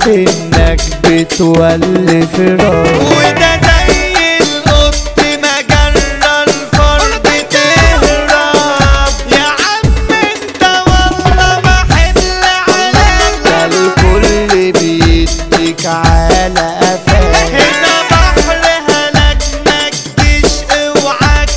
انك بتولي فراق وده زي القط ما جرى الفرد تهرب يا عم انت والله ما حل عليك ده الكل بيديك على قفاك هنا بحر هلك مجدش اوعك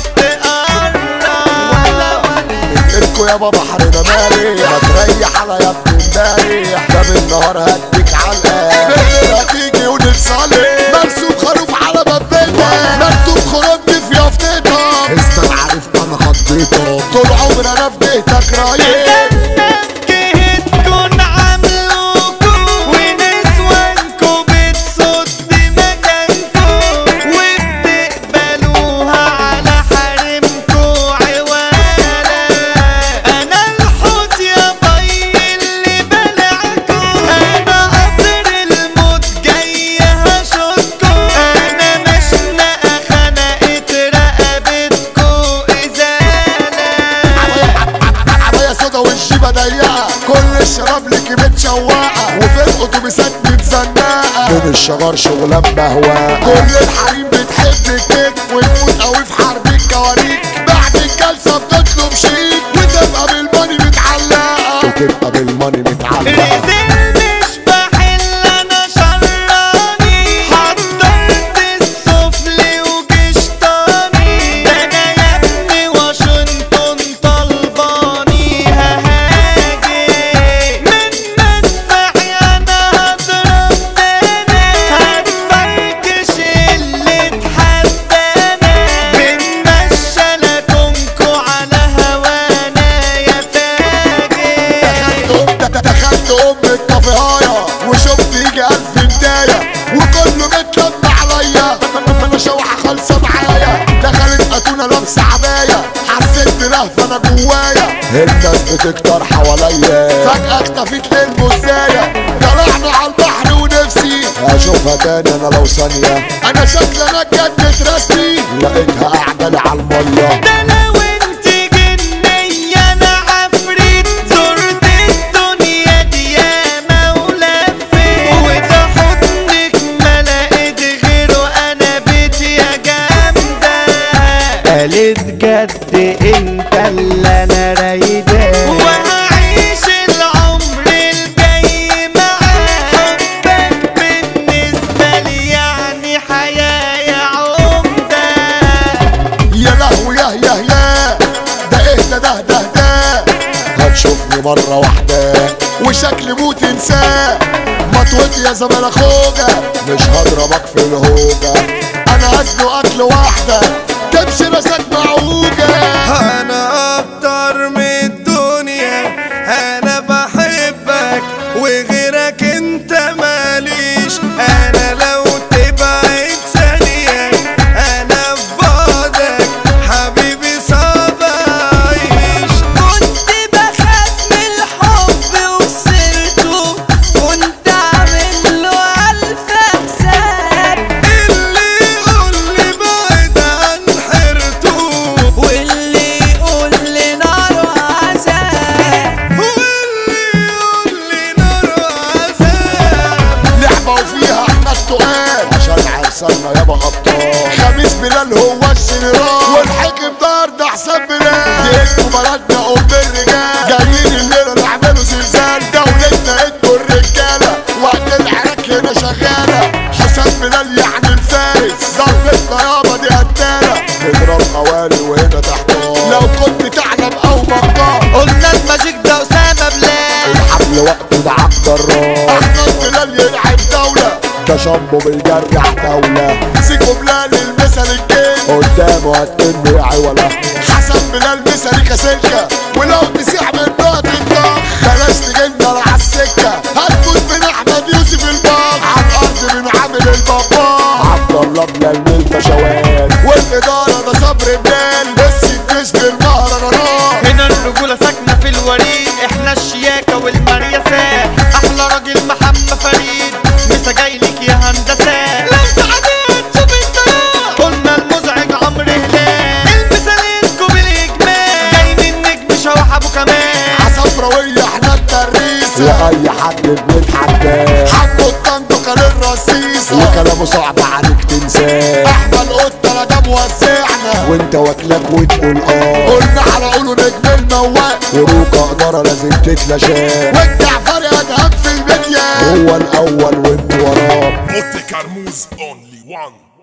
تقرب اركو يابا بحرنا مالي ما تريح على يا ابن امبارح ده بالنهار هديك علقه بالليل هتيجي ونتصالح مرسوم خروف على باب بيتها مكتوب خرجت في يافطتها اسمك عارف انا خطيتها طول عمري انا في جهتك رايح جهتكن عاملوكو ونسوانكو بتصد مكانكو وبتقبلوها على حرمكو عوالا انا الحوت يا بي اللي بلعكو انا قطر الموت جاي هشوتكو انا مشنقة خنقت رقبتكو ازالة عباية سودا والجيبة ضيقة كل الشباب ليكي متشوقة وفي الأتوبيسات متزنقة من الشجر شغلان بهواء كل الحريم بتحب الكيك وتموت قوي في حرب الكواريك بعد الجلسة بتطلب شيك وتبقى بالماني متعلقة وتبقى بالماني متعلقة رزق مش بحل انا شراني حضرت السفلي وجشطاني ده انا يا ابني واشنطن طلباني ههاجي من مدفعي انا هضرب تاني هتفركش اللي اتحدانا بنمشى لكمكو على هوانا يا فاجر دخلت دخلت ام الكافيهاية وشفت يجي الف بداية وكله متلم عليا انا شوحة خالصة معايا دخلت اتونة لابسة عباية حسيت بلهفة انا جوايا الناس بتكتر حواليا فجأة اختفيت للمزايا طلعنا على البحر ونفسي اشوفها تاني انا لو ثانية انا شكلي انا اتجدت رسمي لقيتها قاعدة لي على المية ده لو انت جنية انا عفريت زرت الدنيا دي ياما ولفيت وده حضنك ما لقيت غيره انا بيتي يا جامدة قالت جد انت اللي انا رايداه وهعيش العمر الجاي معاك حبك بالنسبة لي يعني حياة يا عمدة يا لهو يا يا يا ده ايه ده ده ده ده هتشوفني مرة واحدة وشكل موت انساه مطوتي يا زمان اخوجة مش هضربك في الهوجة انا هزنقك لوحدة تمشي راسك معوجة انا اكتر من الدنيا انا بحبك وغيرك انت ماليش انا لو تبعد ثانية انا في بعدك حبيبي صعب اعيش كنت بخاف من الحب وخسرته كنت عامل له الف حساب اللي يقول لي بعد عن حيرته واللي يقول لي نار عذاب واللي يقول لي نار عذاب لعبة وفيها احنا التقال عشان عرسنا يابا ابطال خميس بلال هو الجنرال والحكم دار ده حساب بلال ديكوا بلدنا ام الرجال جايين الليلة نعملوا زلزال دولتنا انتوا الرجالة وقت العراك هنا شغالة حسام بلال يعني الفارس ضربتنا يابا دي قتالة نضرب قوالي وهنا تحتار لو كنت تعلم او مقدار قلنا الماجيك ده اسامه بلال الحبل وقت ده عبد الراب احمد بلال يلعب دولة ده شامبو بيجرح دولة سيكو بلال المثل الجيل قدامه هتكن يا عوله حسن بلال مثل كسلكة ولو تسيح من نقط الضغط بلاش تجينا على السكة هتموت من احمد يوسف الباق على الارض من عامل البابا عبد الله بلال البشوات والادارة ده صبر بلال بس الجيش بالمهرجانات هنا الرجولة ساكنة في الوريد احنا الشياكة والمريسات احلى راجل محمد فريد مسا جايلك يا هندسة لو تعديت شوف الطريق قلنا المزعج عمرو هلال المثالين بالاجمال جاي من نجم شوح ابو كمال عصفراوية احنا التريسة لأي حد بنتحداه حبوا اسمه صعب عليك تنساه احمد قطة لا ده موزعنا وانت واكلك وتقول اه قلنا على قوله نجم الموال وروكا قدرة لازم تتلاشاه والجعفر يا في الميديا هو الاول وانت وراه Monte Carmouze only one.